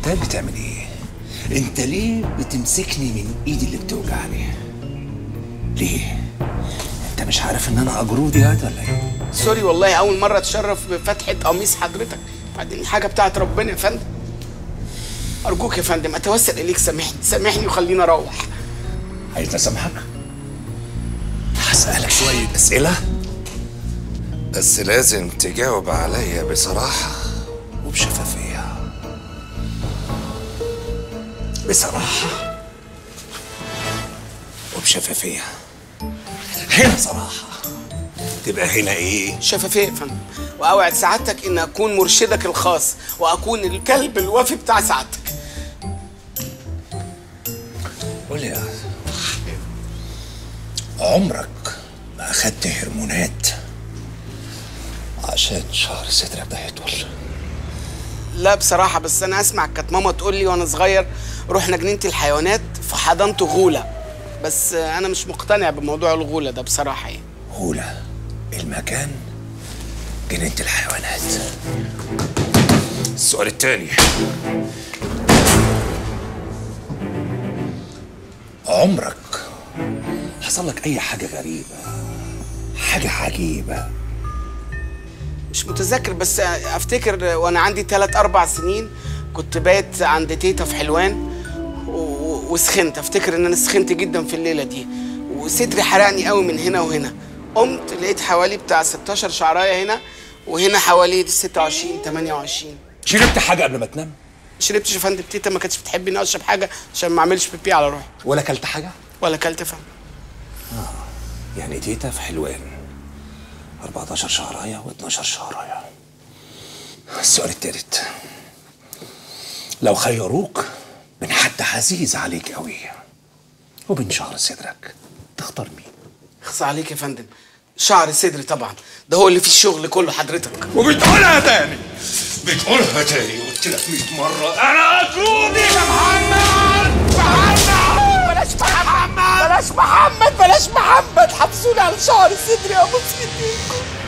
انت بتعمل ايه انت ليه بتمسكني من ايدي اللي بتوجعني ليه انت مش عارف ان انا اجرودي هات ولا ايه سوري والله اول مره اتشرف بفتحه قميص حضرتك بعدين حاجه بتاعت ربنا يا فندم ارجوك يا فندم اتوسل اليك سامحني سامحني وخليني اروح عايز اسامحك هسألك شوية أسئلة بس لازم تجاوب عليا بصراحة وبشفافية بصراحة وبشفافية هنا صراحة تبقى هنا ايه؟ شفافيه يا فندم واوعد سعادتك ان اكون مرشدك الخاص واكون الكلب الوفي بتاع سعادتك قول لي يا عمرك ما أخدت هرمونات عشان شهر صدرك ده يطول لا بصراحه بس انا اسمع كانت ماما تقول لي وانا صغير رحنا جنينه الحيوانات فحضنت غوله بس انا مش مقتنع بموضوع الغوله ده بصراحه يعني هولة المكان جنينة الحيوانات السؤال التاني عمرك حصل لك أي حاجة غريبة حاجة عجيبة مش متذكر بس افتكر وانا عندي 3 4 سنين كنت بايت عند تيتا في حلوان و- و- وسخنت افتكر ان انا سخنت جدا في الليله دي وصدري حرقني قوي من هنا وهنا قمت لقيت حوالي بتاع 16 شعرايه هنا وهنا حوالي 26 28 شربت حاجة قبل ما تنام شربتش يا فندم تيتا ما كانتش بتحب اني اشرب حاجه عشان ما اعملش بيبي على روحي ولا كلت حاجة ولا اكلت يا فندم يعني تيتا في حلوان 14 شهراية و12 شهراية السؤال التالت لو خيروك بين حد عزيز عليك قوي وبين شهر صدرك تختار مين؟ اخص عليك يا فندم شعر صدري طبعا ده هو اللي فيه الشغل كله حضرتك وبتقولها تاني بتقولها تاني قلت لك 100 مرة أنا أجرودي يا محمد محمد بلاش محمد بلاش محمد بلاش محمد حبسوني على شعر صدري يا ابو